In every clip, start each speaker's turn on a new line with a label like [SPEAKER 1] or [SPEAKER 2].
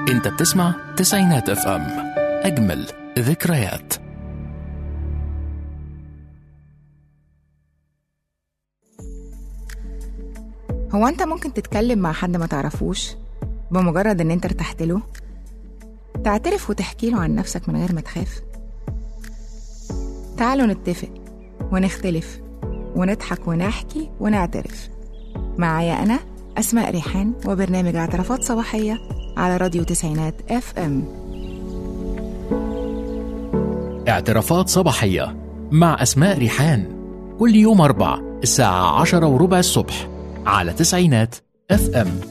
[SPEAKER 1] انت بتسمع تسعينات اف ام اجمل ذكريات
[SPEAKER 2] هو انت ممكن تتكلم مع حد ما تعرفوش بمجرد ان انت ارتحت له تعترف وتحكي له عن نفسك من غير ما تخاف تعالوا نتفق ونختلف ونضحك ونحكي ونعترف معايا انا اسماء ريحان وبرنامج اعترافات صباحيه على راديو تسعينات اف ام
[SPEAKER 1] اعترافات صباحية مع أسماء ريحان كل يوم أربع الساعة عشرة وربع الصبح على تسعينات اف ام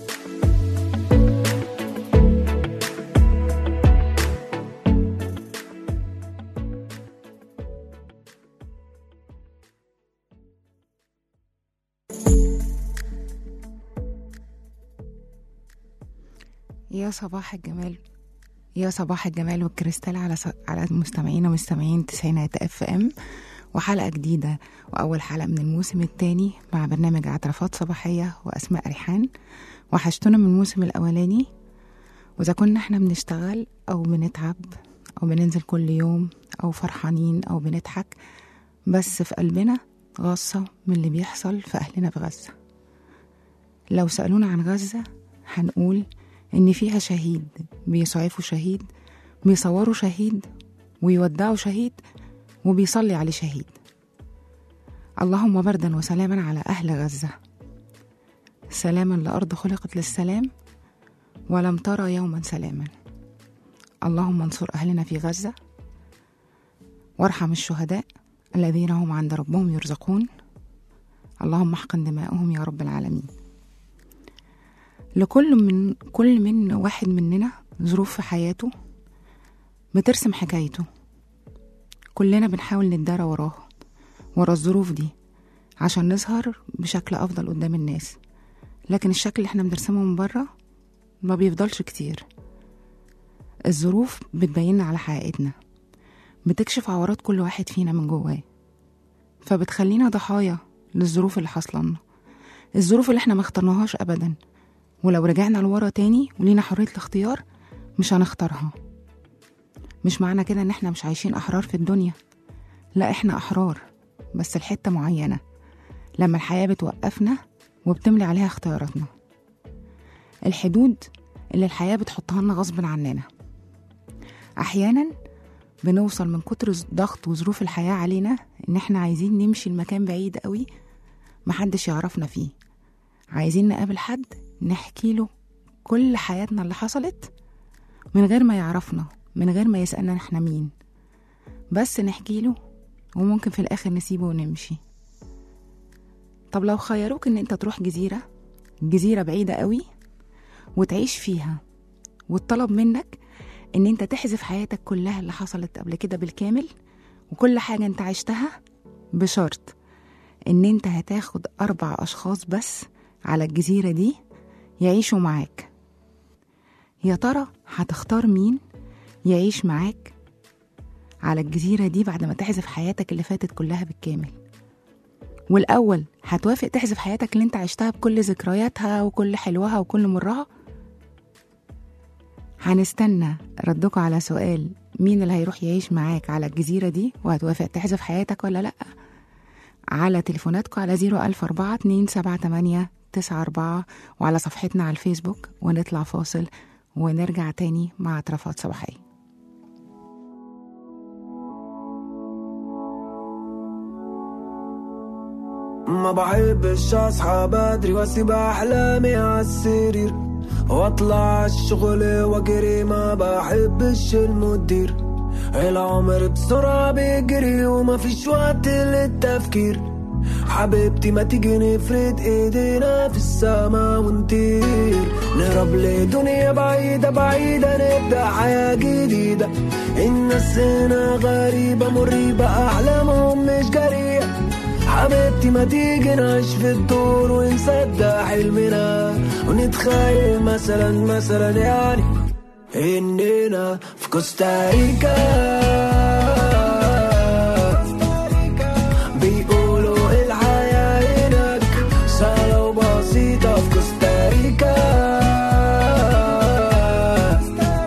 [SPEAKER 2] يا صباح الجمال يا صباح الجمال والكريستال على ص... على مستمعينا ومستمعين تسعينات اف ام وحلقه جديده واول حلقه من الموسم الثاني مع برنامج اعترافات صباحيه واسماء ريحان وحشتونا من الموسم الاولاني واذا كنا احنا بنشتغل او بنتعب او بننزل كل يوم او فرحانين او بنضحك بس في قلبنا غصه من اللي بيحصل في اهلنا في غزه لو سالونا عن غزه هنقول إن فيها شهيد بيسعفوا شهيد بيصوروا شهيد ويودعوا شهيد وبيصلي عليه شهيد اللهم بردا وسلاما على أهل غزة سلاما لأرض خلقت للسلام ولم ترى يوما سلاما اللهم انصر أهلنا في غزة وارحم الشهداء الذين هم عند ربهم يرزقون اللهم احقن دماءهم يا رب العالمين لكل من كل من واحد مننا ظروف في حياته بترسم حكايته كلنا بنحاول ندارى وراها ورا الظروف دي عشان نظهر بشكل أفضل قدام الناس لكن الشكل اللي احنا بنرسمه من بره ما بيفضلش كتير الظروف بتبيننا على حقيقتنا بتكشف عورات كل واحد فينا من جواه فبتخلينا ضحايا للظروف اللي حصلنا الظروف اللي احنا ما اخترناهاش ابدا ولو رجعنا لورا تاني ولينا حرية الاختيار مش هنختارها مش معنى كده ان احنا مش عايشين احرار في الدنيا لا احنا احرار بس لحتة معينة لما الحياة بتوقفنا وبتملي عليها اختياراتنا الحدود اللي الحياة بتحطها لنا غصب عننا احيانا بنوصل من كتر ضغط وظروف الحياة علينا ان احنا عايزين نمشي المكان بعيد قوي محدش يعرفنا فيه عايزين نقابل حد نحكي له كل حياتنا اللي حصلت من غير ما يعرفنا من غير ما يسألنا احنا مين بس نحكي له وممكن في الآخر نسيبه ونمشي طب لو خيروك ان انت تروح جزيرة جزيرة بعيدة قوي وتعيش فيها والطلب منك ان انت تحذف حياتك كلها اللي حصلت قبل كده بالكامل وكل حاجة انت عشتها بشرط ان انت هتاخد اربع اشخاص بس على الجزيرة دي يعيشوا معاك يا ترى هتختار مين يعيش معاك على الجزيرة دي بعد ما تحذف حياتك اللي فاتت كلها بالكامل والأول هتوافق تحذف حياتك اللي انت عشتها بكل ذكرياتها وكل حلوها وكل مرها هنستنى ردكم على سؤال مين اللي هيروح يعيش معاك على الجزيرة دي وهتوافق تحذف حياتك ولا لأ على تليفوناتكم على 004 278 تسعة أربعة وعلى صفحتنا على الفيسبوك ونطلع فاصل ونرجع تاني مع اعترافات صباحية
[SPEAKER 3] ما بحبش اصحى بدري واسيب احلامي عالسرير واطلع الشغل واجري ما بحبش المدير العمر بسرعة بيجري وما فيش وقت للتفكير حبيبتي ما تيجي نفرد ايدينا في السما ونطير نهرب لدنيا بعيدة بعيدة نبدأ حياة جديدة الناس هنا غريبة مريبة أحلامهم مش جريئة حبيبتي ما تيجي نعيش في الدور ونصدق حلمنا ونتخيل مثلا مثلا يعني إننا في كوستاريكا بيقولوا الحياة هناك سهلة وبسيطة في كوستاريكا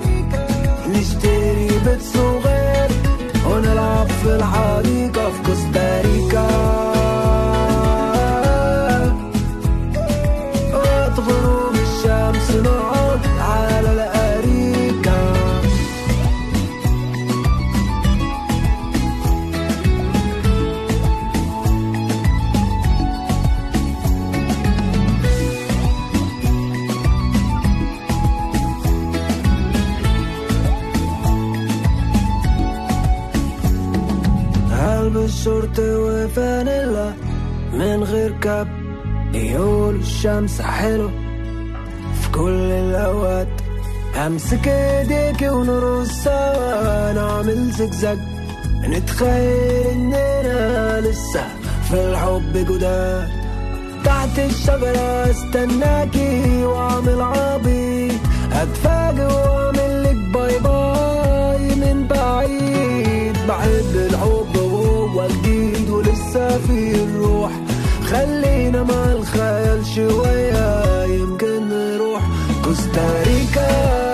[SPEAKER 3] تركب يقول الشمس حلو في كل الأوقات همسك ايديك ونرقص سوا نعمل زجزاج نتخيل اننا لسه في الحب جداد تحت الشجرة استناكي واعمل عبيط اتفاجئ واعمل لك باي باي من بعيد بحب الحب وهو جديد ولسه فيه الروح خلينا مع الخيال شوية يمكن نروح كوستاريكا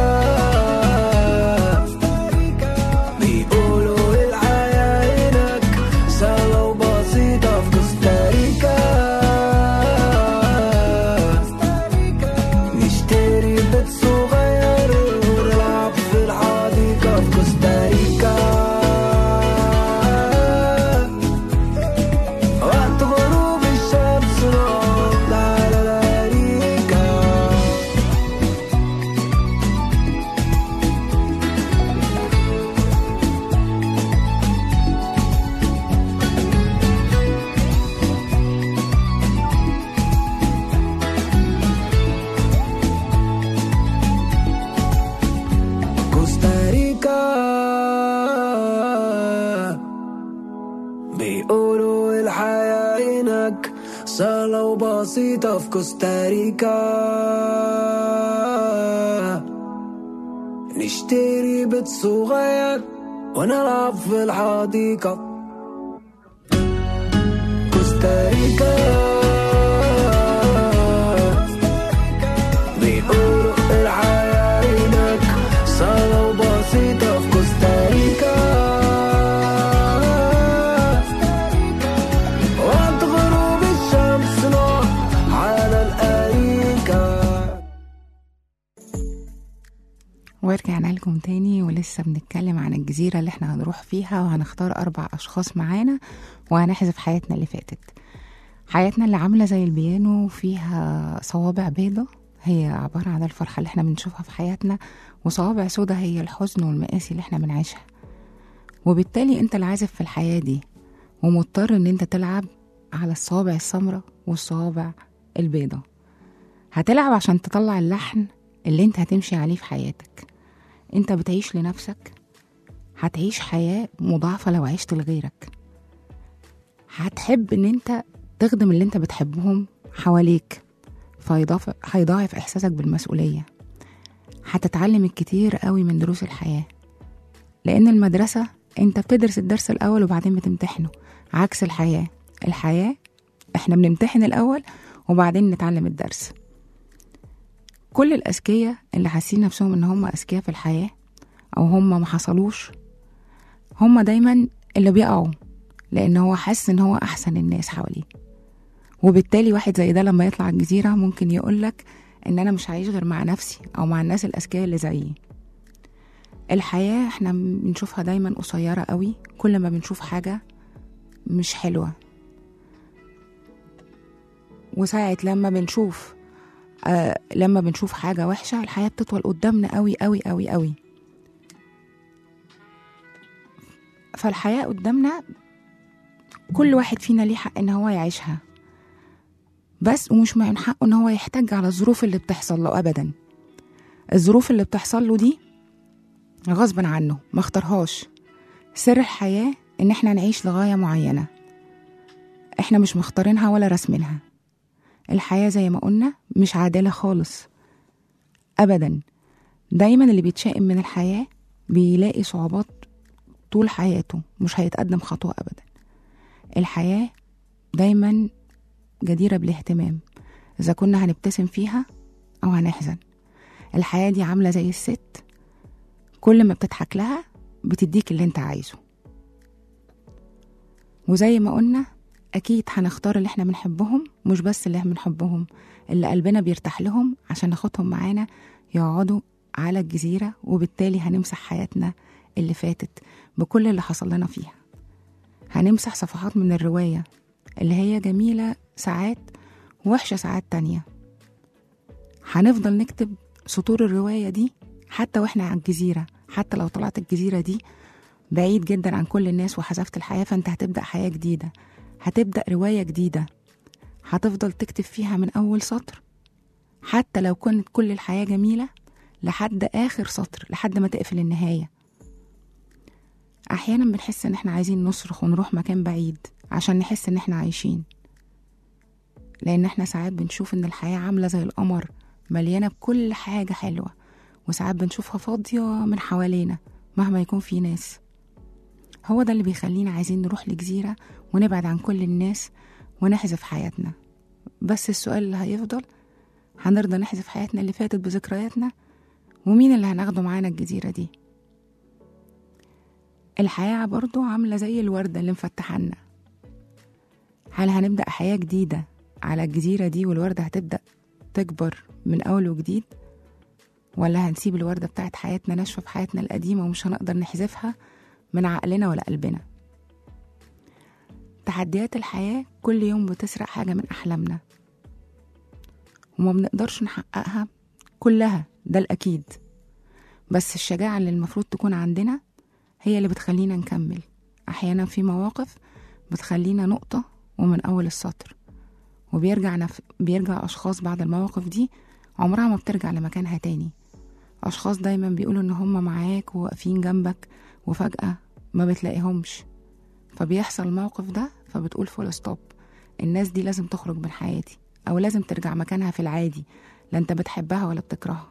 [SPEAKER 3] بيقولوا الحياة هناك سهلة وبسيطة في كوستاريكا نشتري بيت صغير ونلعب في الحديقة في كوستاريكا وقت غروب الشمس نقعد على الأريكة كوستاريكا بيقولوا الحياة هناك سهلة وبسيطة في كوستاريكا نشتري بيت صغير ونلعب في الحديقة كوستاريكا بيقولوا الحياة هناك سهلة وبسيطة في كوستاريكا وقت غروب الشمس نقعد على الأريكة
[SPEAKER 2] ورجعنا لكم تاني ولسه بنتكلم عن الجزيرة اللي احنا هنروح فيها وهنختار أربع أشخاص معانا وهنحذف حياتنا اللي فاتت حياتنا اللي عاملة زي البيانو فيها صوابع بيضة هي عبارة عن الفرحة اللي احنا بنشوفها في حياتنا وصوابع سودا هي الحزن والمآسي اللي احنا بنعيشها وبالتالي انت العازف في الحياة دي ومضطر ان انت تلعب على الصوابع السمراء والصوابع البيضة هتلعب عشان تطلع اللحن اللي انت هتمشي عليه في حياتك انت بتعيش لنفسك هتعيش حياة مضاعفة لو عشت لغيرك هتحب ان انت تخدم اللي انت بتحبهم حواليك فيضاف هيضاعف احساسك بالمسؤولية هتتعلم الكتير قوي من دروس الحياة لان المدرسة انت بتدرس الدرس الاول وبعدين بتمتحنه عكس الحياة الحياة احنا بنمتحن الاول وبعدين نتعلم الدرس كل الأذكياء اللي حاسين نفسهم إن هم أذكياء في الحياة أو هم ما حصلوش هم دايما اللي بيقعوا لأن هو حاسس إن هو أحسن الناس حواليه وبالتالي واحد زي ده لما يطلع الجزيرة ممكن يقولك إن أنا مش هعيش غير مع نفسي أو مع الناس الأذكياء اللي زيي الحياة احنا بنشوفها دايما قصيرة قوي كل ما بنشوف حاجة مش حلوة وساعة لما بنشوف آه لما بنشوف حاجة وحشة الحياة بتطول قدامنا قوي قوي قوي قوي فالحياة قدامنا كل واحد فينا ليه حق ان هو يعيشها بس ومش من حقه ان هو يحتاج على الظروف اللي بتحصل له ابدا الظروف اللي بتحصل له دي غصبا عنه ما اختارهاش سر الحياة ان احنا نعيش لغاية معينة احنا مش مختارينها ولا رسمينها الحياة زي ما قلنا مش عادلة خالص أبدا دايما اللي بيتشائم من الحياة بيلاقي صعوبات طول حياته مش هيتقدم خطوة أبدا الحياة دايما جديرة بالاهتمام إذا كنا هنبتسم فيها أو هنحزن الحياة دي عاملة زي الست كل ما بتضحك لها بتديك اللي انت عايزه وزي ما قلنا أكيد هنختار اللي احنا بنحبهم مش بس اللي احنا بنحبهم اللي قلبنا بيرتاح لهم عشان ناخدهم معانا يقعدوا على الجزيرة وبالتالي هنمسح حياتنا اللي فاتت بكل اللي حصل لنا فيها هنمسح صفحات من الرواية اللي هي جميلة ساعات ووحشة ساعات تانية هنفضل نكتب سطور الرواية دي حتى واحنا على الجزيرة حتى لو طلعت الجزيرة دي بعيد جدا عن كل الناس وحذفت الحياة فانت هتبدأ حياة جديدة هتبدأ رواية جديدة هتفضل تكتب فيها من أول سطر حتى لو كانت كل الحياة جميلة لحد آخر سطر لحد ما تقفل النهاية أحيانا بنحس إن إحنا عايزين نصرخ ونروح مكان بعيد عشان نحس إن إحنا عايشين لأن إحنا ساعات بنشوف إن الحياة عاملة زي القمر مليانة بكل حاجة حلوة وساعات بنشوفها فاضية من حوالينا مهما يكون في ناس هو ده اللي بيخلينا عايزين نروح لجزيرة ونبعد عن كل الناس ونحذف حياتنا بس السؤال اللي هيفضل هنرضى نحذف حياتنا اللي فاتت بذكرياتنا ومين اللي هناخده معانا الجزيرة دي الحياة برضو عاملة زي الوردة اللي مفتحانا هل هنبدأ حياة جديدة على الجزيرة دي والوردة هتبدأ تكبر من أول وجديد ولا هنسيب الوردة بتاعت حياتنا ناشفة في حياتنا القديمة ومش هنقدر نحذفها من عقلنا ولا قلبنا تحديات الحياة كل يوم بتسرق حاجة من أحلامنا وما بنقدرش نحققها كلها ده الأكيد بس الشجاعة اللي المفروض تكون عندنا هي اللي بتخلينا نكمل أحيانا في مواقف بتخلينا نقطة ومن أول السطر وبيرجع نف... بيرجع أشخاص بعد المواقف دي عمرها ما بترجع لمكانها تاني أشخاص دايما بيقولوا إن هم معاك وواقفين جنبك وفجأة ما بتلاقيهمش فبيحصل الموقف ده فبتقول فول ستوب الناس دي لازم تخرج من حياتي أو لازم ترجع مكانها في العادي لا أنت بتحبها ولا بتكرهها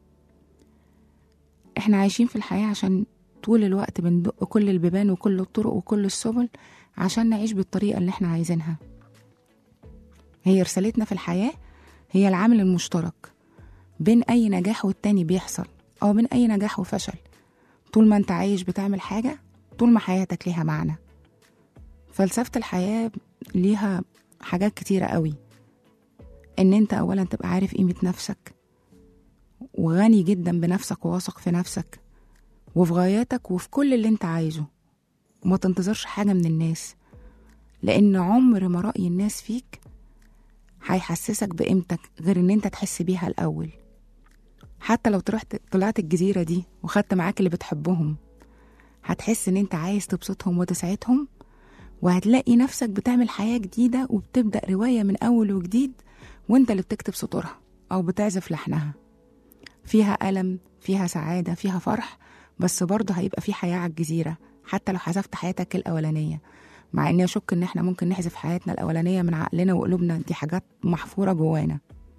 [SPEAKER 2] احنا عايشين في الحياة عشان طول الوقت بندق كل البيبان وكل الطرق وكل السبل عشان نعيش بالطريقة اللي احنا عايزينها هي رسالتنا في الحياة هي العامل المشترك بين أي نجاح والتاني بيحصل أو بين أي نجاح وفشل طول ما انت عايش بتعمل حاجة طول ما حياتك ليها معنى فلسفة الحياة ليها حاجات كتيرة قوي ان انت اولا تبقى عارف قيمة نفسك وغني جدا بنفسك وواثق في نفسك وفي غاياتك وفي كل اللي انت عايزه وما تنتظرش حاجة من الناس لأن عمر ما رأي الناس فيك هيحسسك بقيمتك غير ان انت تحس بيها الأول حتى لو طلعت طلعت الجزيرة دي وخدت معاك اللي بتحبهم هتحس ان انت عايز تبسطهم وتسعدهم وهتلاقي نفسك بتعمل حياة جديدة وبتبدأ رواية من أول وجديد وانت اللي بتكتب سطورها أو بتعزف لحنها فيها ألم فيها سعادة فيها فرح بس برضه هيبقى في حياة على الجزيرة حتى لو حذفت حياتك الأولانية مع إني أشك إن إحنا ممكن نحذف حياتنا الأولانية من عقلنا وقلوبنا دي حاجات محفورة جوانا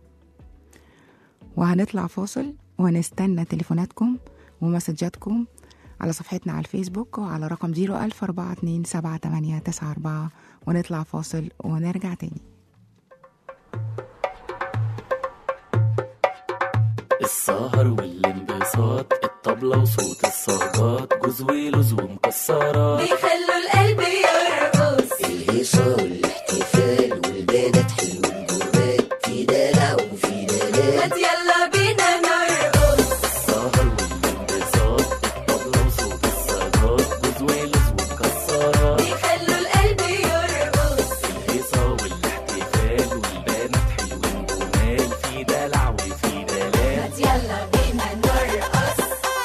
[SPEAKER 2] وهنطلع فاصل وهنستنى تليفوناتكم ومسجاتكم على صفحتنا على الفيسبوك وعلى رقم 014278894 ونطلع فاصل ونرجع تاني
[SPEAKER 4] السهر والانبساط الطبلة وصوت الصاجات جوز ولوز ومكسرات
[SPEAKER 5] بيخلوا القلب يرقص
[SPEAKER 3] الهيصة والاحتفال والبنات حلو الجمال في دلع وفي دلال
[SPEAKER 5] هات يلا بينا نرقص
[SPEAKER 4] السهر والانبساط الطبلة وصوت الصاجات جوز ولوز ومكسرات
[SPEAKER 5] بيخلوا القلب يرقص
[SPEAKER 4] الهيصة والاحتفال والبنات حلوين جمال في دلع وفي دلال
[SPEAKER 5] هات يلا بينا نرقص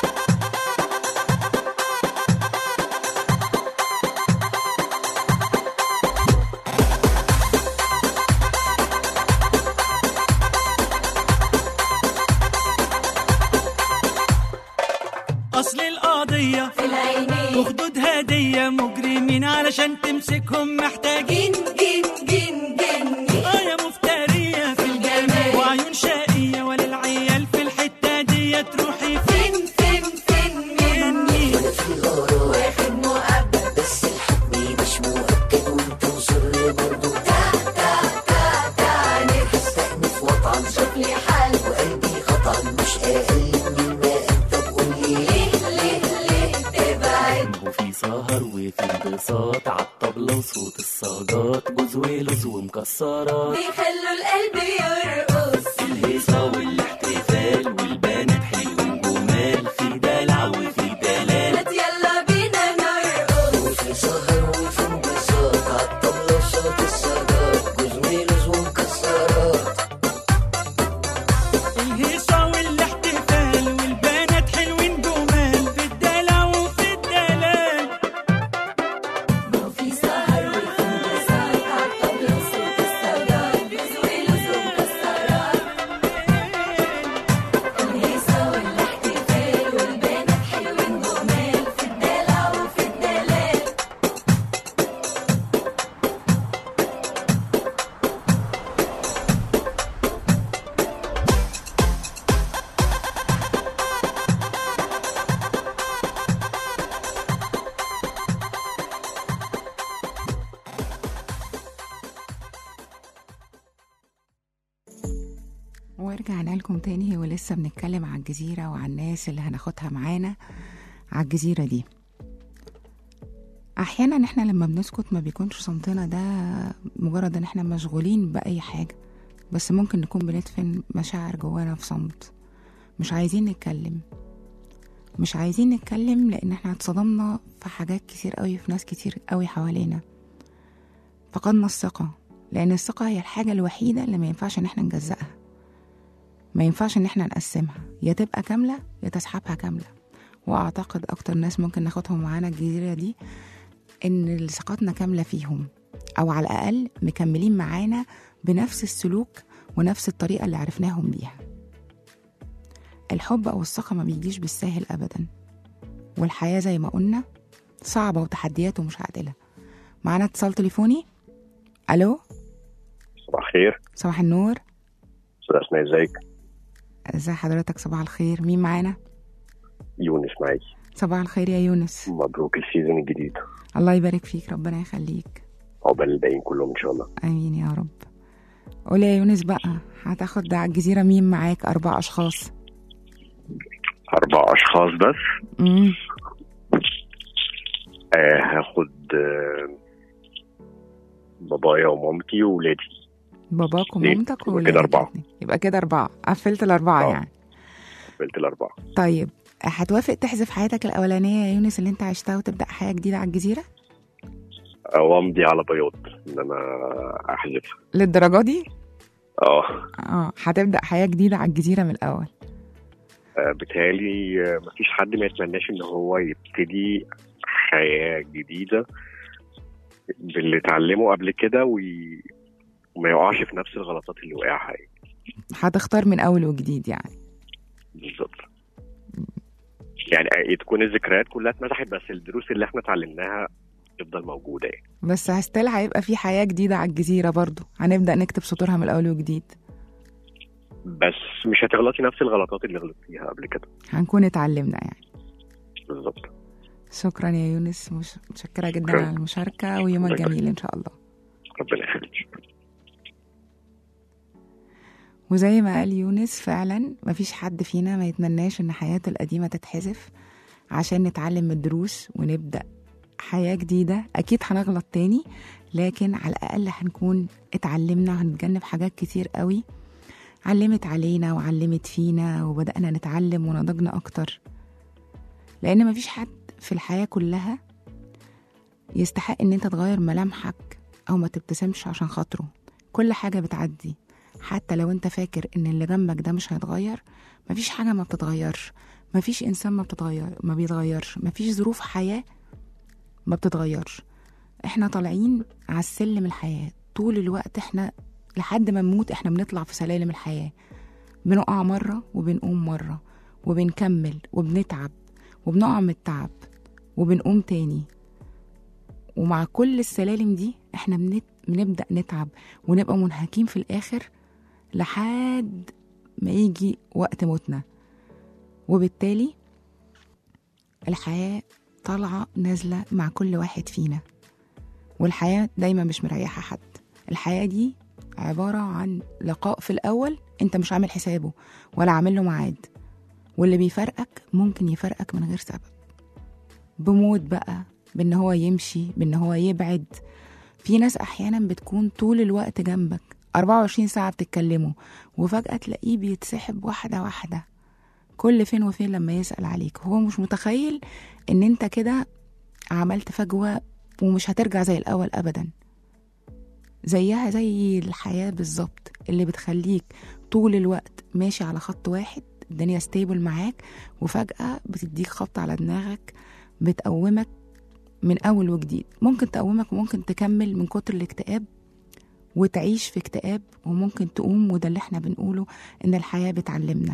[SPEAKER 6] أصل القضية
[SPEAKER 5] في العينين
[SPEAKER 6] وخدود هدية مجرمين علشان تمسكهم محتاجين
[SPEAKER 5] جن جن جن جن
[SPEAKER 6] آه يا مفترية في الجمال وعيون شقية وللعيال في الحتة دي تروحي فين
[SPEAKER 5] فين فين فين مني
[SPEAKER 6] مني
[SPEAKER 3] في غرام
[SPEAKER 5] واخد مؤبد
[SPEAKER 3] بس الحكم مش مؤكد وانت مصر برضو
[SPEAKER 5] تا تا تا تا نفس
[SPEAKER 3] استأنف وطعن
[SPEAKER 5] شوف لي حل
[SPEAKER 3] وقلبي قطعا مش أقل من الماء طب قولي
[SPEAKER 5] ليه ليه ليه تبعد
[SPEAKER 4] وفي سهر وفي انبساط عالطبلة وصوت الصاجات جوز ولوز ومكسرات
[SPEAKER 5] بيخلوا القلب يرقص
[SPEAKER 4] الهيصة والاحتفال والبنات حلوين جمال في دلع وفي دلال
[SPEAKER 5] هات يلا بينا نرقص
[SPEAKER 3] وفي سهر وفي انبساط عالطبلة وصوت الصاجات جوز ميلوز ومكسرات
[SPEAKER 6] الهيصة والاحتفال والبنات حلوين جمال في الدلع وفي الدلال
[SPEAKER 5] في سهر وفي انبساط عالطبلة وصوت الصاجات
[SPEAKER 2] ورجعنا لكم تاني ولسه بنتكلم على الجزيرة وعلى الناس اللي هناخدها معانا على الجزيرة دي أحيانا احنا لما بنسكت ما بيكونش صمتنا ده مجرد ان احنا مشغولين بأي حاجة بس ممكن نكون بندفن مشاعر جوانا في صمت مش عايزين نتكلم مش عايزين نتكلم لان احنا اتصدمنا في حاجات كتير قوي في ناس كتير قوي حوالينا فقدنا الثقة لأن الثقة هي الحاجة الوحيدة اللي ما ينفعش إن احنا نجزأها ما ينفعش إن احنا نقسمها يا تبقى كاملة يا تسحبها كاملة وأعتقد أكتر ناس ممكن ناخدهم معانا الجزيرة دي إن ثقتنا كاملة فيهم أو على الأقل مكملين معانا بنفس السلوك ونفس الطريقة اللي عرفناهم بيها الحب أو الثقة ما بيجيش بالساهل أبدا والحياة زي ما قلنا صعبة وتحدياته مش عادلة معانا اتصال تليفوني ألو
[SPEAKER 7] صباح الخير
[SPEAKER 2] صباح النور
[SPEAKER 7] استاذ اسماء ازيك
[SPEAKER 2] ازي حضرتك صباح الخير مين معانا
[SPEAKER 7] يونس معاكي
[SPEAKER 2] صباح الخير يا يونس
[SPEAKER 7] مبروك السيزون الجديد
[SPEAKER 2] الله يبارك فيك ربنا يخليك
[SPEAKER 7] عقبال الباقيين كلهم ان شاء الله
[SPEAKER 2] امين يا رب قول يا يونس بقى هتاخد على الجزيرة مين معاك أربع أشخاص
[SPEAKER 7] اربع اشخاص بس
[SPEAKER 2] امم
[SPEAKER 7] آه هاخد آه بابايا ومامتي وولادي
[SPEAKER 2] باباك
[SPEAKER 7] ليه؟
[SPEAKER 2] ومامتك
[SPEAKER 7] يبقى
[SPEAKER 2] وولادك
[SPEAKER 7] كده أربعة.
[SPEAKER 2] الاتنين. يبقى كده أربعة قفلت الأربعة
[SPEAKER 7] آه.
[SPEAKER 2] يعني
[SPEAKER 7] قلت الاربعه
[SPEAKER 2] طيب هتوافق تحذف حياتك الأولانية يا يونس اللي أنت عشتها وتبدأ حياة جديدة على الجزيرة
[SPEAKER 7] او امضي على بياض ان انا احذفها
[SPEAKER 2] للدرجة دي؟
[SPEAKER 7] اه
[SPEAKER 2] اه هتبدأ حياة جديدة على الجزيرة من الأول
[SPEAKER 7] آه، بيتهيألي آه، مفيش حد ما يتمناش ان هو يبتدي حياه جديده باللي اتعلمه قبل كده وي... وما يقعش في نفس الغلطات اللي وقعها يعني.
[SPEAKER 2] هتختار من أول وجديد يعني
[SPEAKER 7] بالظبط يعني آه، تكون الذكريات كلها اتمسحت بس الدروس اللي احنا اتعلمناها تفضل موجوده يعني
[SPEAKER 2] بس هستيل هيبقى في حياة جديدة على الجزيرة برضو هنبدأ نكتب سطورها من الأول وجديد
[SPEAKER 7] بس مش هتغلطي نفس الغلطات اللي غلطتيها قبل كده
[SPEAKER 2] هنكون اتعلمنا يعني
[SPEAKER 7] بالظبط
[SPEAKER 2] شكرا يا يونس مش متشكرة جدا
[SPEAKER 7] شكراً.
[SPEAKER 2] على المشاركة ويومك
[SPEAKER 7] شكراً.
[SPEAKER 2] جميل إن شاء الله
[SPEAKER 7] ربنا يخليك
[SPEAKER 2] وزي ما قال يونس فعلا مفيش حد فينا ما يتمناش ان حياته القديمة تتحذف عشان نتعلم من الدروس ونبدأ حياة جديدة أكيد هنغلط تاني لكن على الأقل هنكون اتعلمنا وهنتجنب حاجات كتير قوي علمت علينا وعلمت فينا وبدأنا نتعلم ونضجنا أكتر لأن مفيش حد في الحياة كلها يستحق إن أنت تغير ملامحك أو ما تبتسمش عشان خاطره كل حاجة بتعدي حتى لو انت فاكر ان اللي جنبك ده مش هيتغير مفيش حاجة ما بتتغيرش مفيش انسان ما بتتغير ما بيتغيرش مفيش ظروف حياة ما بتتغيرش احنا طالعين على السلم الحياة طول الوقت احنا لحد ما نموت احنا بنطلع في سلالم الحياة بنقع مرة وبنقوم مرة وبنكمل وبنتعب وبنقع من التعب وبنقوم تاني ومع كل السلالم دي احنا بنت... بنبدأ نتعب ونبقى منهكين في الآخر لحد ما يجي وقت موتنا وبالتالي الحياة طالعة نازلة مع كل واحد فينا والحياة دايما مش مريحة حد الحياة دي عبارة عن لقاء في الأول أنت مش عامل حسابه ولا عامل له ميعاد واللي بيفرقك ممكن يفرقك من غير سبب بموت بقى بان هو يمشي بان هو يبعد في ناس احيانا بتكون طول الوقت جنبك 24 ساعة بتتكلموا وفجأة تلاقيه بيتسحب واحدة واحدة كل فين وفين لما يسأل عليك هو مش متخيل ان انت كده عملت فجوة ومش هترجع زي الأول أبدا زيها زي الحياة بالظبط اللي بتخليك طول الوقت ماشي على خط واحد الدنيا ستيبل معاك وفجأة بتديك خبط على دماغك بتقومك من أول وجديد ممكن تقومك وممكن تكمل من كتر الاكتئاب وتعيش في اكتئاب وممكن تقوم وده اللي احنا بنقوله ان الحياة بتعلمنا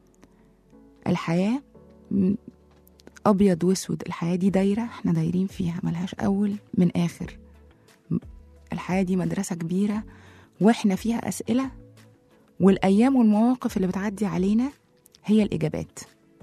[SPEAKER 2] الحياة م- أبيض وأسود الحياة دي دايرة احنا دايرين فيها ملهاش أول من آخر م- الحياة دي مدرسة كبيرة واحنا فيها أسئلة والأيام والمواقف اللي بتعدي علينا هي الإجابات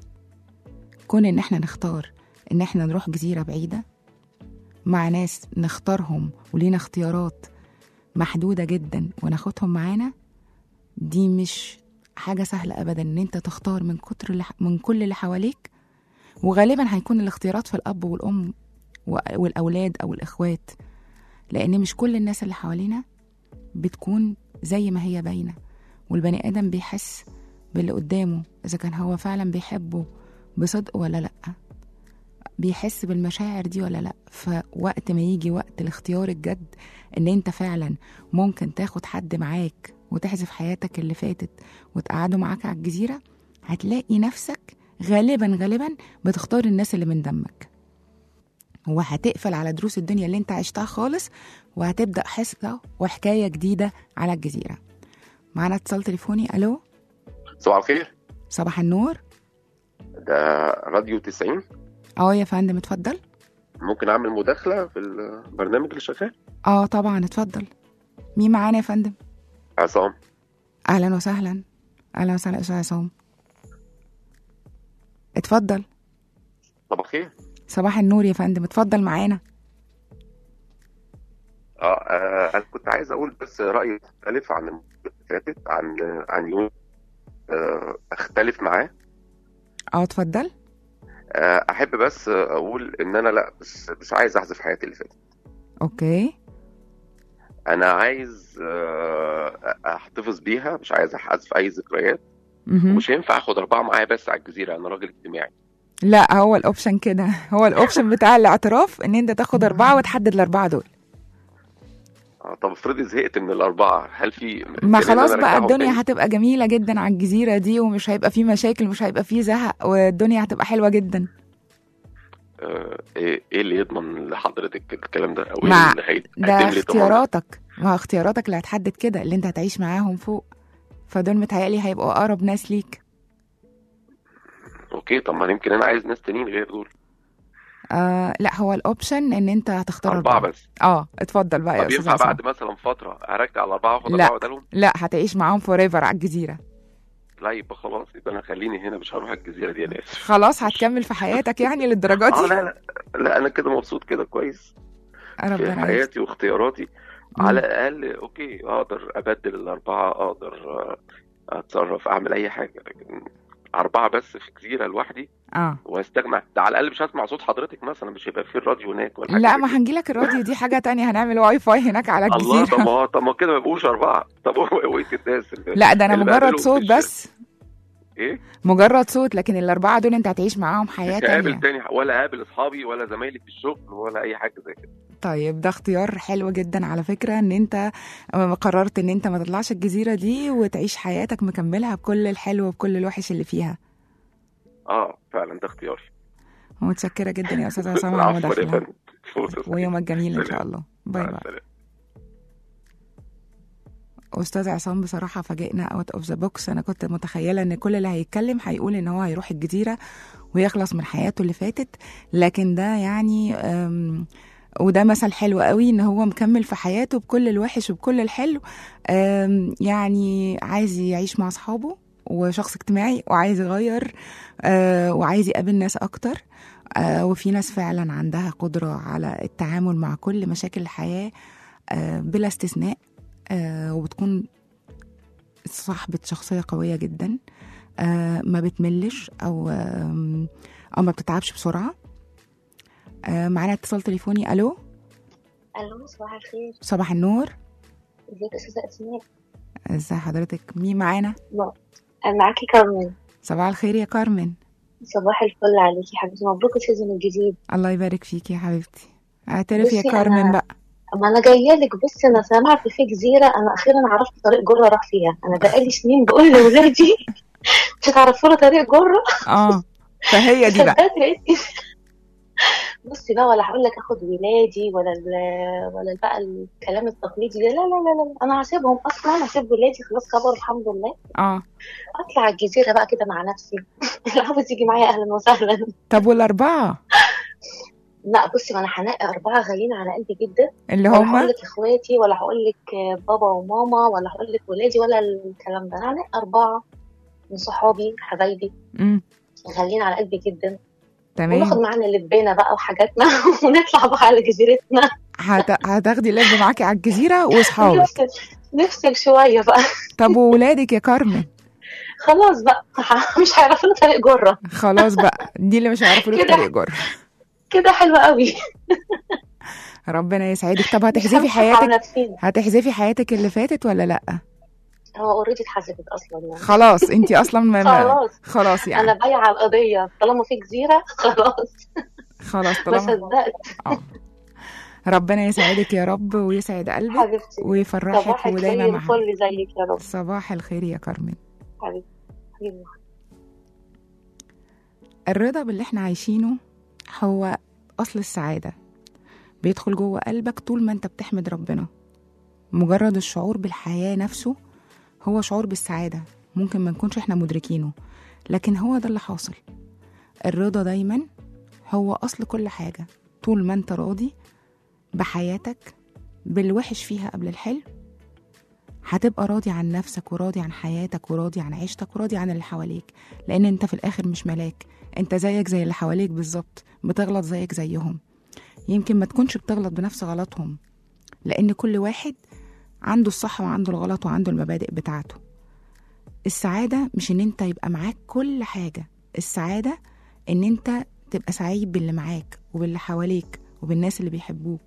[SPEAKER 2] كون إن احنا نختار إن احنا نروح جزيرة بعيدة مع ناس نختارهم ولينا اختيارات محدودة جدا وناخدهم معانا دي مش حاجه سهله ابدا ان انت تختار من كتر اللي ح- من كل اللي حواليك وغالبا هيكون الاختيارات في الاب والام و- والاولاد او الاخوات لان مش كل الناس اللي حوالينا بتكون زي ما هي باينه والبني ادم بيحس باللي قدامه اذا كان هو فعلا بيحبه بصدق ولا لا بيحس بالمشاعر دي ولا لا فوقت ما يجي وقت الاختيار الجد ان انت فعلا ممكن تاخد حد معاك وتحذف حياتك اللي فاتت وتقعده معاك على الجزيرة هتلاقي نفسك غالبا غالبا بتختار الناس اللي من دمك وهتقفل على دروس الدنيا اللي انت عشتها خالص وهتبدأ حصة وحكاية جديدة على الجزيرة معانا اتصال تليفوني الو
[SPEAKER 8] صباح الخير
[SPEAKER 2] صباح النور
[SPEAKER 8] ده راديو 90
[SPEAKER 2] اه يا فندم اتفضل
[SPEAKER 8] ممكن اعمل مداخله في البرنامج اللي شغال
[SPEAKER 2] اه طبعا اتفضل مين معانا يا فندم
[SPEAKER 8] عصام
[SPEAKER 2] اهلا وسهلا اهلا وسهلا استاذ عصام اتفضل
[SPEAKER 8] صباح الخير
[SPEAKER 2] صباح النور يا فندم اتفضل معانا
[SPEAKER 8] اه آه، انا كنت عايز اقول بس رايي مختلف عن المرة اللي فاتت عن عن يوم آه، اختلف معاه
[SPEAKER 2] اه اتفضل
[SPEAKER 8] آه، احب بس اقول ان انا لا بس مش عايز احذف حياتي اللي فاتت
[SPEAKER 2] اوكي
[SPEAKER 8] انا عايز آه، احتفظ بيها مش عايز احذف اي ذكريات
[SPEAKER 2] مهم.
[SPEAKER 8] مش هينفع اخد اربعه معايا بس على الجزيره انا راجل اجتماعي
[SPEAKER 2] لا هو الاوبشن كده هو الاوبشن بتاع الاعتراف ان انت تاخد اربعه وتحدد الاربعه دول
[SPEAKER 8] آه، طب افرضي زهقت من الاربعه هل في
[SPEAKER 2] ما
[SPEAKER 8] إمكانية إن
[SPEAKER 2] خلاص
[SPEAKER 8] أنا
[SPEAKER 2] بقى
[SPEAKER 8] أرجعهم
[SPEAKER 2] الدنيا
[SPEAKER 8] تاني؟
[SPEAKER 2] هتبقى جميله جدا على الجزيره دي ومش هيبقى فيه مشاكل مش هيبقى فيه زهق والدنيا هتبقى حلوه جدا
[SPEAKER 8] آه، ايه إيه اللي يضمن لحضرتك الكلام ده او
[SPEAKER 2] مع-
[SPEAKER 8] ايه اللي هيقدم
[SPEAKER 2] ده
[SPEAKER 8] لي ضمان
[SPEAKER 2] اختياراتك ما هو اختياراتك اللي هتحدد كده اللي انت هتعيش معاهم فوق فدول متهيألي هيبقوا اقرب ناس ليك
[SPEAKER 8] اوكي طب ما يمكن انا عايز ناس تانيين غير دول
[SPEAKER 2] آه لا هو الاوبشن ان انت هتختار
[SPEAKER 8] اربعه بس
[SPEAKER 2] اه اتفضل بقى يا
[SPEAKER 8] طب
[SPEAKER 2] استاذ
[SPEAKER 8] ينفع
[SPEAKER 2] عصام
[SPEAKER 8] بعد مثلا فتره ارجع الاربعه واخد
[SPEAKER 2] لا.
[SPEAKER 8] اربعه بدلهم
[SPEAKER 2] لا هتعيش معاهم فور ايفر على الجزيره
[SPEAKER 8] لا يبقى خلاص يبقى انا خليني هنا مش هروح الجزيره دي انا اسف
[SPEAKER 2] خلاص هتكمل في حياتك يعني للدرجه
[SPEAKER 8] اه
[SPEAKER 2] دي
[SPEAKER 8] لا لا لا انا كده مبسوط كده كويس في
[SPEAKER 2] ربنا يعينك.
[SPEAKER 8] حياتي واختياراتي على الاقل اوكي اقدر ابدل الاربعه اقدر آه، اتصرف اعمل اي حاجه لكن اربعه بس في جزيره لوحدي
[SPEAKER 2] اه
[SPEAKER 8] واستجمع ده على الاقل مش هسمع صوت حضرتك مثلا مش هيبقى في الراديو هناك ولا حاجه
[SPEAKER 2] لا
[SPEAKER 8] زي
[SPEAKER 2] ما
[SPEAKER 8] كده.
[SPEAKER 2] هنجيلك الراديو دي حاجه تانية هنعمل واي فاي هناك على
[SPEAKER 8] الله طب
[SPEAKER 2] الجزيره
[SPEAKER 8] ما هو طب ما كده ما يبقوش اربعه طب هو ويت الناس اللي-
[SPEAKER 2] لا ده انا
[SPEAKER 8] اللي
[SPEAKER 2] مجرد
[SPEAKER 8] بقابلهم في
[SPEAKER 2] صوت
[SPEAKER 8] الشارع.
[SPEAKER 2] بس
[SPEAKER 8] ايه
[SPEAKER 2] مجرد صوت لكن الاربعه دول انت هتعيش معاهم حياه
[SPEAKER 8] مش هقابل
[SPEAKER 2] تانية
[SPEAKER 8] تاني ولا قابل اصحابي ولا زمايلي في الشغل ولا اي حاجه زي كده
[SPEAKER 2] طيب ده اختيار حلو جدا على فكره ان انت قررت ان انت ما تطلعش الجزيره دي وتعيش حياتك مكملها بكل الحلو وبكل الوحش اللي فيها
[SPEAKER 8] اه فعلا ده اختياري
[SPEAKER 2] متشكره جدا يا استاذ عصام على
[SPEAKER 8] العفو يا
[SPEAKER 2] المداخله
[SPEAKER 8] فندم
[SPEAKER 2] ويومك جميل ان
[SPEAKER 8] سلام.
[SPEAKER 2] شاء الله باي
[SPEAKER 8] مع
[SPEAKER 2] باي
[SPEAKER 8] السلامة.
[SPEAKER 2] استاذ عصام بصراحه فاجئنا اوت اوف ذا بوكس انا كنت متخيله ان كل اللي هيتكلم هيقول ان هو هيروح الجزيره ويخلص من حياته اللي فاتت لكن ده يعني أم، وده مثل حلو قوي ان هو مكمل في حياته بكل الوحش وبكل الحلو أم، يعني عايز يعيش مع اصحابه وشخص اجتماعي وعايز يغير آه، وعايز يقابل ناس اكتر آه، وفي ناس فعلا عندها قدرة على التعامل مع كل مشاكل الحياة آه، بلا استثناء آه، وبتكون صاحبة شخصية قوية جدا آه، ما بتملش أو آم، أو ما بتتعبش بسرعة آه، معانا اتصال تليفوني ألو
[SPEAKER 9] الو صباح الخير
[SPEAKER 2] صباح النور
[SPEAKER 9] ازيك يا استاذه اسماء
[SPEAKER 2] ازي حضرتك مين معانا
[SPEAKER 9] انا معاكي كارمن
[SPEAKER 2] صباح الخير يا كارمن
[SPEAKER 9] صباح الفل عليكي حبيبتي مبروك السيزون الجديد
[SPEAKER 2] الله يبارك فيكي يا حبيبتي اعترف يا
[SPEAKER 9] بصي
[SPEAKER 2] كارمن
[SPEAKER 9] أنا-
[SPEAKER 2] بقى
[SPEAKER 9] اما انا جايه لك بصي انا سامعه في جزيره انا اخيرا عرفت طريق جره راح فيها انا بقالي سنين بقول لاولادي مش هتعرفوا له طريق جره
[SPEAKER 2] اه فهي دي بقى
[SPEAKER 9] صدقت لقيت بصي بقى ولا هقول لك اخد ولادي ولا ال- ولا بقى الكلام التقليدي ده لا لا لا لا انا هسيبهم اصلا هسيب ولادي خلاص كبروا الحمد لله
[SPEAKER 2] اه
[SPEAKER 9] اطلع الجزيره بقى كده مع نفسي اللي عاوز يجي معايا اهلا وسهلا
[SPEAKER 2] طب والأربعة
[SPEAKER 9] لا بصي ما انا هنقي اربعه غاليين على قلبي جدا
[SPEAKER 2] اللي
[SPEAKER 9] ولا هقول
[SPEAKER 2] هما
[SPEAKER 9] لك اخواتي ولا هقول لك بابا وماما ولا هقول لك ولادي ولا الكلام ده انا هنقي اربعه من صحابي حبايبي
[SPEAKER 2] مم.
[SPEAKER 9] غاليين على قلبي جدا
[SPEAKER 2] تمام
[SPEAKER 9] وناخد معانا لبينا بقى وحاجاتنا ونطلع بقى على جزيرتنا
[SPEAKER 2] هت... هتاخدي لب معاكي على الجزيرة واصحابك
[SPEAKER 9] نفصل نفصل شويه بقى
[SPEAKER 2] طب وولادك يا كارمن
[SPEAKER 9] خلاص بقى مش هيعرفوا له طريق جره
[SPEAKER 2] خلاص بقى دي اللي مش هيعرفوا له
[SPEAKER 9] كده.
[SPEAKER 2] طريق جر
[SPEAKER 9] كده حلوه قوي
[SPEAKER 2] ربنا يسعدك طب
[SPEAKER 9] مش
[SPEAKER 2] هتحذفي
[SPEAKER 9] هنضحك على
[SPEAKER 2] حياتك
[SPEAKER 9] نفسينا
[SPEAKER 2] هتحذفي حياتك اللي فاتت ولا لا
[SPEAKER 9] هو اوريدي اتحذفت اصلا يعني
[SPEAKER 2] خلاص انت اصلا ما ما-
[SPEAKER 9] خلاص.
[SPEAKER 2] خلاص
[SPEAKER 9] انا
[SPEAKER 2] يعني
[SPEAKER 9] بايعه القضيه طالما في جزيره خلاص
[SPEAKER 2] خلاص
[SPEAKER 9] ما
[SPEAKER 2] طالما
[SPEAKER 9] صدقت
[SPEAKER 2] اه ربنا يسعدك يا رب ويسعد قلبك
[SPEAKER 9] حبيبتي
[SPEAKER 2] ويفرحك
[SPEAKER 9] صباحك
[SPEAKER 2] ودايما
[SPEAKER 9] زي
[SPEAKER 2] معاك
[SPEAKER 9] الفل زيك يا رب
[SPEAKER 2] صباح الخير يا كارمن
[SPEAKER 9] حبيبتي حبيبتي.
[SPEAKER 2] الرضا باللي احنا عايشينه هو أصل السعادة بيدخل جوه قلبك طول ما انت بتحمد ربنا مجرد الشعور بالحياة نفسه هو شعور بالسعادة ممكن ما نكونش احنا مدركينه لكن هو ده اللي حاصل الرضا دايما هو أصل كل حاجة طول ما انت راضي بحياتك بالوحش فيها قبل الحلو هتبقى راضي عن نفسك وراضي عن حياتك وراضي عن عيشتك وراضي عن اللي حواليك لأن انت في الآخر مش ملاك انت زيك زي اللي حواليك بالظبط بتغلط زيك زيهم يمكن ما تكونش بتغلط بنفس غلطهم لأن كل واحد عنده الصح وعنده الغلط وعنده المبادئ بتاعته السعادة مش ان انت يبقى معاك كل حاجة السعادة ان انت تبقى سعيد باللي معاك وباللي حواليك وبالناس اللي بيحبوك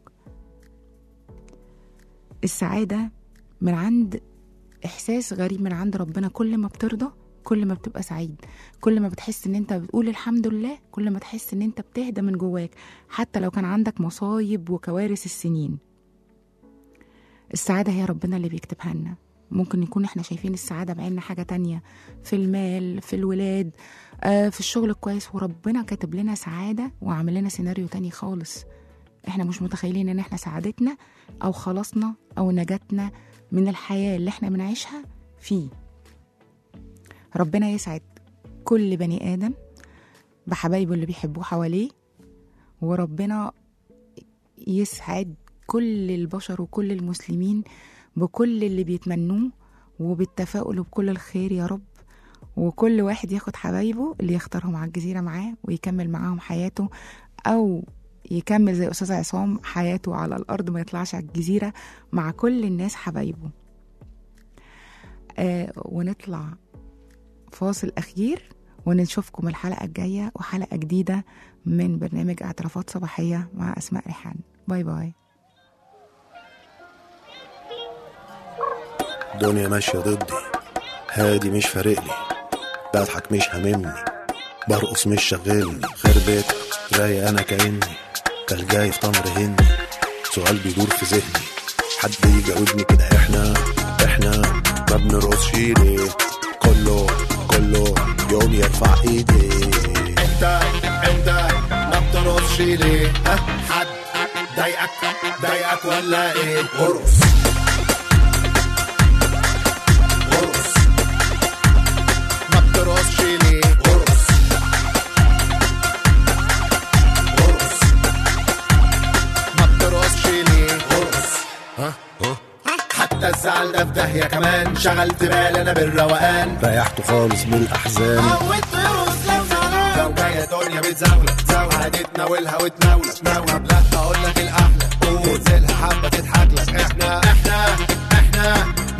[SPEAKER 2] السعادة من عند إحساس غريب من عند ربنا كل ما بترضى كل ما بتبقى سعيد كل ما بتحس ان انت بتقول الحمد لله كل ما تحس ان انت بتهدى من جواك حتى لو كان عندك مصايب وكوارث السنين السعادة هي ربنا اللي بيكتبها لنا ممكن يكون احنا شايفين السعادة بعين حاجة تانية في المال في الولاد آه في الشغل الكويس وربنا كاتب لنا سعادة وعامل لنا سيناريو تاني خالص احنا مش متخيلين ان احنا سعادتنا او خلاصنا او نجاتنا من الحياة اللي احنا بنعيشها فيه ربنا يسعد كل بني آدم بحبايبه اللي بيحبوه حواليه وربنا يسعد كل البشر وكل المسلمين بكل اللي بيتمنوه وبالتفاؤل وبكل الخير يا رب وكل واحد ياخد حبايبه اللي يختارهم على الجزيرة معاه ويكمل معاهم حياته أو يكمل زي أستاذ عصام حياته على الأرض ما يطلعش على الجزيرة مع كل الناس حبايبه آه ونطلع فاصل أخير ونشوفكم الحلقة الجاية وحلقة جديدة من برنامج اعترافات صباحية مع أسماء ريحان باي باي
[SPEAKER 10] الدنيا ماشية ضدي هادي مش فارقلي بضحك مش هاممني برقص مش شغلني خربت زي انا كأني تلجاي في تمر هندي سؤال بيدور في ذهني حد يجاوبني كده احنا احنا ما بنرقصش ليه كله كله يوم يرفع ايدي انت انت ما بترقصش ليه ها حد ضايقك ضايقك ولا ايه ارقص ارقص ما بترقصش ليه ارقص ارقص ما بترقصش ليه ارقص ها ها حتى الزعل ده في داهية كمان شغلت بالي انا بالروقان ريحته خالص بالاحزان لو جاية دنيا بتزاولك زاولة هتتناولها وتناولك ناولة بلاد اقول لك الاحلى قول زلها حبة تضحك لك احنا احنا احنا